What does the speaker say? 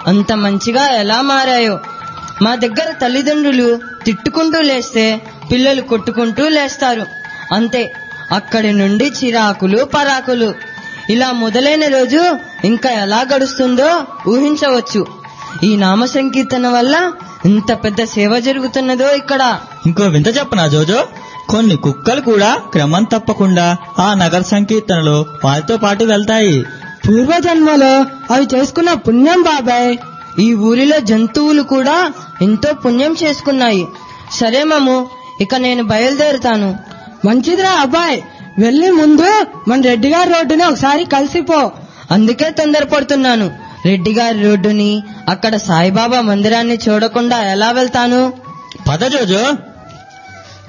అంత మంచిగా ఎలా మారాయో మా దగ్గర తల్లిదండ్రులు తిట్టుకుంటూ లేస్తే పిల్లలు కొట్టుకుంటూ లేస్తారు అంతే అక్కడి నుండి చిరాకులు పరాకులు ఇలా మొదలైన రోజు ఇంకా ఎలా గడుస్తుందో ఊహించవచ్చు ఈ నామ సంకీర్తన వల్ల ఇంత పెద్ద సేవ జరుగుతున్నదో ఇక్కడ ఇంకో వింత చెప్పనా జోజో కొన్ని కుక్కలు కూడా క్రమం తప్పకుండా ఆ నగర సంకీర్తనలో వారితో పాటు వెళ్తాయి పూర్వజన్మలో అవి చేసుకున్న పుణ్యం బాబాయ్ ఈ ఊరిలో జంతువులు కూడా ఎంతో పుణ్యం చేసుకున్నాయి సరే మాము ఇక నేను బయలుదేరుతాను మంచిదిరా అబ్బాయి వెళ్ళి ముందు మన రెడ్డి గారి రోడ్డుని ఒకసారి కలిసిపో అందుకే తొందరపడుతున్నాను రెడ్డి గారి రోడ్డుని అక్కడ సాయిబాబా మందిరాన్ని చూడకుండా ఎలా వెళ్తాను పద జోజో